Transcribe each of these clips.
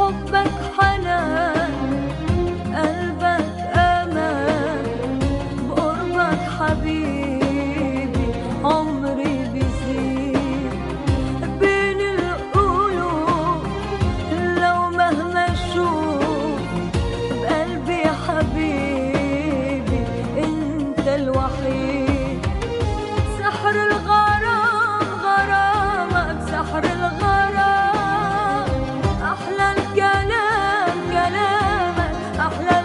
حبك حنان قلبك امان بقربك حبيبي عمري بيزيد بين القلوب لو مهما اشوف بقلبي حبيبي انت الوحيد سحر الغرام غرامك سحر الغرام احلى الكلام كلامك احلى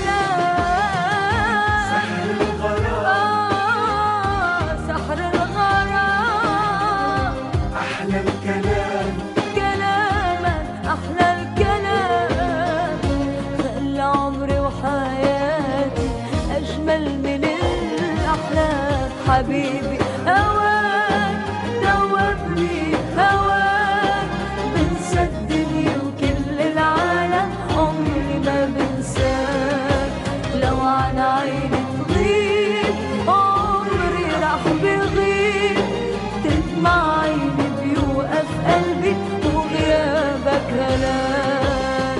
الكلام سحر الغرام آه سحر الغرام أحلى الكلام كلامك أحلى الكلام خلى عمري وحياتي أجمل من الأحلام حبيبي هواك دوبني هواك بنسى الدنيا وكل العالم عمري ما بنساك لو عن عيني تغيب عمري راح بغيب تدمع عيني بيوقف قلبي وغيابك هلاك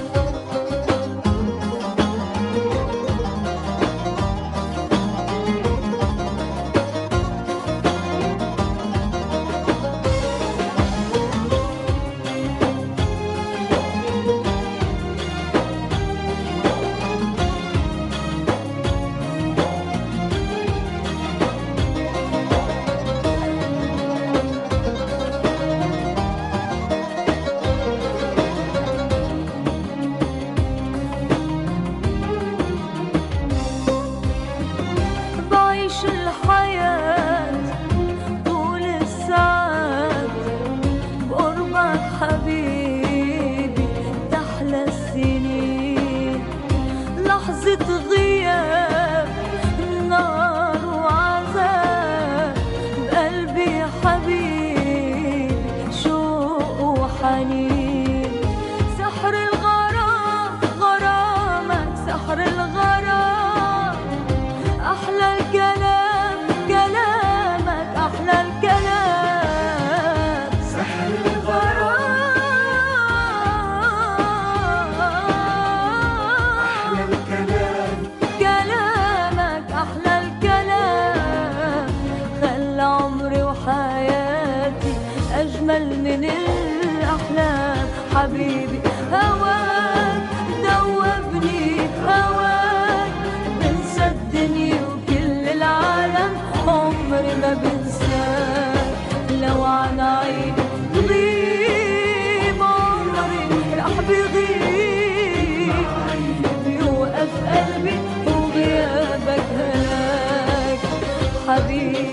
بعيش الحياة طول الساعات بقربك حبيبي تحلى السنين لحظة غياب نار وعذاب بقلبي حبيبي شوق وحنين سحر الغرام غرامك سحر الغرام أحلى الكلام كلامك أحلى الكلام سحر أحلى غرام الكلام كلامك أحلى الكلام خلى عمري وحياتي أجمل من الأحلام حبيبي هواك دوبني هواك بنسى الدنيا وكل العالم عمري ما بنساك لو عن عيني تغيب عمري راح بغيب بيوقف قلبي وغيابك هلاك حبيبي